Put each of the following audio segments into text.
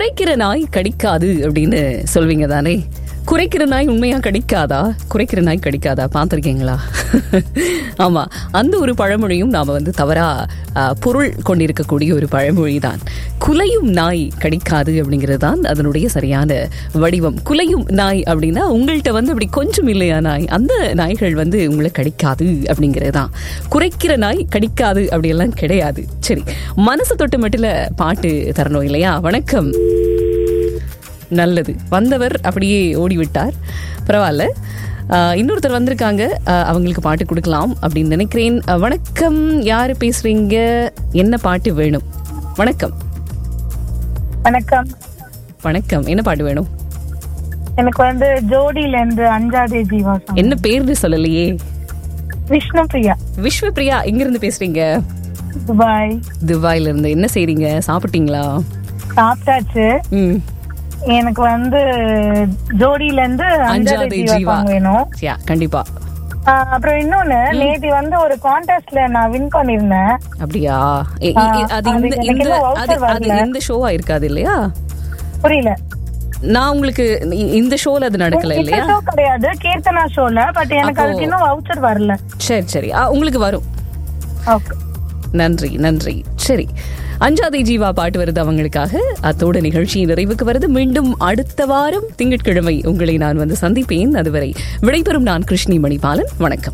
குறைக்கிற நாய் கடிக்காது அப்படின்னு சொல்வீங்க தானே குறைக்கிற நாய் உண்மையா கடிக்காதா குறைக்கிற நாய் கடிக்காதா பார்த்துருக்கீங்களா ஆமா அந்த ஒரு பழமொழியும் நாம வந்து தவறா ஆ, பொருள் கொண்டிருக்கக்கூடிய ஒரு பழமொழி தான் குலையும் நாய் கடிக்காது அப்படிங்கிறது தான் அதனுடைய சரியான வடிவம் குலையும் நாய் அப்படின்னா உங்கள்கிட்ட வந்து அப்படி கொஞ்சம் இல்லையா நாய் அந்த நாய்கள் வந்து உங்களை கடிக்காது அப்படிங்கிறது தான் குறைக்கிற நாய் கடிக்காது அப்படியெல்லாம் கிடையாது சரி மனசு தொட்டு மட்டும் பாட்டு தரணும் இல்லையா வணக்கம் நல்லது வந்தவர் அப்படியே ஓடிவிட்டார் பரவாயில்ல ஆஹ், இன்னொருத்தர் வந்திருக்காங்க ஆஹ், அவங்களுக்கு பாட்டு கொடுக்கலாம் அப்படின்னு நினைக்கிறேன் ஆஹ், வணக்கம் யாரு பேசுறீங்க என்ன பாட்டு வேணும் வணக்கம் வணக்கம் வணக்கம் என்ன பாட்டு வேணும் எனக்கு வந்து ஜோடியில இருந்து அஞ்சாதே ஜீவா song. என்ன பேர்னு சொல்லலையே விஷ்ணு பிரியா விஸ்வபிரியா எங்க இருந்து பேசுறீங்க துபாய் துபாயில இருந்து என்ன செய்றீங்க சாப்பிட்டீங்களா சாப்பிட்டாச்சு ம் எனக்கு வந்து ஜோடியில இருந்து அஞ்சாதே அஞ்சாதே ஜீவா ஜீவா song வேணும் யா கண்டிப்பா ஆஹ் அப்புறம் இன்னொன்னு நேத்தி வந்து ஒரு கான்டெஸ்ட்ல நான் வின் பண்ணிருந்தேன் அப்படியா எ- ஆ, எ- அது அது இந்த எனக்கு இந்த இன்னும் voucher அது அது வரல. இந்த ஷோவா இருக்காது இல்லையா புரியல நான் உங்களுக்கு இ- இந்த ஷோல அது நடக்கல இந்த இல்லையா ஷோ கிடையாது கீர்த்தனா ஷோல பட் எனக்கு அப்போ- அதுக்கு இன்னும் வவுச்சர் வரல சரி சரி ஆ, உங்களுக்கு வரும் ஓகே நன்றி நன்றி சரி அஞ்சாதை ஜீவா பாட்டு வருது அவங்களுக்காக அத்தோட நிகழ்ச்சி நிறைவுக்கு வருது மீண்டும் அடுத்த வாரம் திங்கட்கிழமை உங்களை நான் வந்து சந்திப்பேன் அதுவரை விடைபெறும் நான் கிருஷ்ணி மணிபாலன் வணக்கம்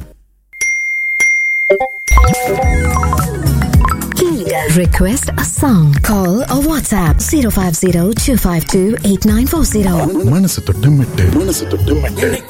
Request a song. Call or WhatsApp 050 252 8940. மனசு தொட்டு மெட்டு மனசு தொட்டு மெட்டு